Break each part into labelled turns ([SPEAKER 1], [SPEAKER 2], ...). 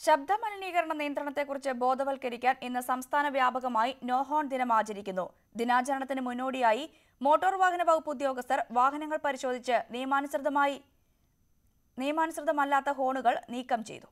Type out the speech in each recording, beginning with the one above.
[SPEAKER 1] ശബ്ദമലിനീകരണ നിയന്ത്രണത്തെക്കുറിച്ച് ബോധവൽക്കരിക്കാൻ ഇന്ന് സംസ്ഥാന വ്യാപകമായി നോ ഹോൺ ദിനം ആചരിക്കുന്നു ദിനാചരണത്തിന് മുന്നോടിയായി മോട്ടോർ വാഹന വകുപ്പ് ഉദ്യോഗസ്ഥർ വാഹനങ്ങൾ പരിശോധിച്ച് നിയമാനുസൃതമായി നിയമാനുസൃതമല്ലാത്ത ഹോണുകൾ നീക്കം ചെയ്തു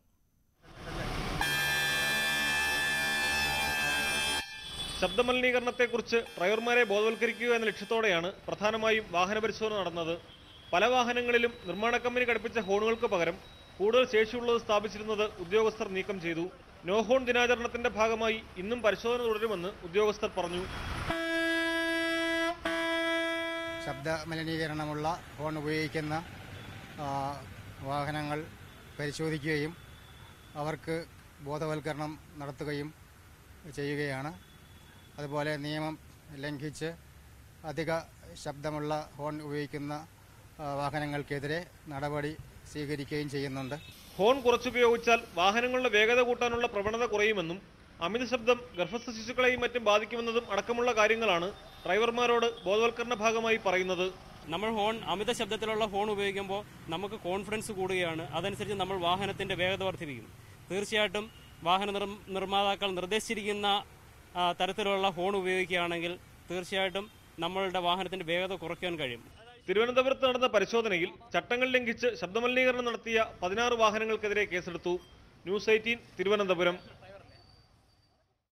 [SPEAKER 2] ശബ്ദമലിനീകരണത്തെക്കുറിച്ച് ഡ്രൈവർമാരെ ബോധവൽക്കരിക്കുക എന്ന ലക്ഷ്യത്തോടെയാണ് പ്രധാനമായും വാഹന പരിശോധന നടന്നത് പല വാഹനങ്ങളിലും നിർമ്മാണ കമ്പനി ഘടിപ്പിച്ച ഹോണുകൾക്ക് പകരം കൂടുതൽ ശേഷിയുള്ളത് സ്ഥാപിച്ചിരുന്നത് ഉദ്യോഗസ്ഥർ നീക്കം ചെയ്തു നോ ഹോൺ ദിനാചരണത്തിന്റെ ഭാഗമായി ഇന്നും പരിശോധന തുടരുമെന്ന് ഉദ്യോഗസ്ഥർ പറഞ്ഞു
[SPEAKER 3] ശബ്ദ മലിനീകരണമുള്ള ഹോൺ ഉപയോഗിക്കുന്ന ആ, വാഹനങ്ങൾ പരിശോധിക്കുകയും അവർക്ക് ബോധവൽക്കരണം നടത്തുകയും ചെയ്യുകയാണ് അതുപോലെ നിയമം ലംഘിച്ച് അധിക ശബ്ദമുള്ള ഹോൺ ഉപയോഗിക്കുന്ന ആ, വാഹനങ്ങൾക്കെതിരെ നടപടി സ്വീകരിക്കുകയും ചെയ്യുന്നുണ്ട്
[SPEAKER 2] ഹോൺ കുറച്ചുപയോഗിച്ചാൽ വാഹനങ്ങളുടെ വേഗത കൂട്ടാനുള്ള പ്രവണത കുറയുമെന്നും അമിത ശബ്ദം ഗർഭസ്ഥ ശിശുക്കളെയും മറ്റും ബാധിക്കുമെന്നതും അടക്കമുള്ള കാര്യങ്ങളാണ് ഡ്രൈവർമാരോട് ബോധവൽക്കരണ ഭാഗമായി പറയുന്നത്
[SPEAKER 4] നമ്മൾ ഹോൺ അമിത ശബ്ദത്തിലുള്ള ഹോൺ ഉപയോഗിക്കുമ്പോൾ നമുക്ക് കോൺഫിഡൻസ് കൂടുകയാണ് അതനുസരിച്ച് നമ്മൾ വാഹനത്തിന്റെ വേഗത വർദ്ധിപ്പിക്കും തീർച്ചയായിട്ടും വാഹന നിർ- നിർമ്മാതാക്കൾ നിർദ്ദേശിച്ചിരിക്കുന്ന ആ, തരത്തിലുള്ള ഹോൺ ഉപയോഗിക്കുകയാണെങ്കിൽ തീർച്ചയായിട്ടും നമ്മളുടെ വാഹനത്തിന്റെ വേഗത കുറയ്ക്കാൻ കഴിയും
[SPEAKER 2] തിരുവനന്തപുരത്ത് നടന്ന പരിശോധനയിൽ ചട്ടങ്ങൾ ലംഘിച്ച് ശബ്ദമലിനീകരണം നടത്തിയ പതിനാറ് വാഹനങ്ങൾക്കെതിരെ കേസെടുത്തു ന്യൂസ് എയ്റ്റീൻ തിരുവനന്തപുരം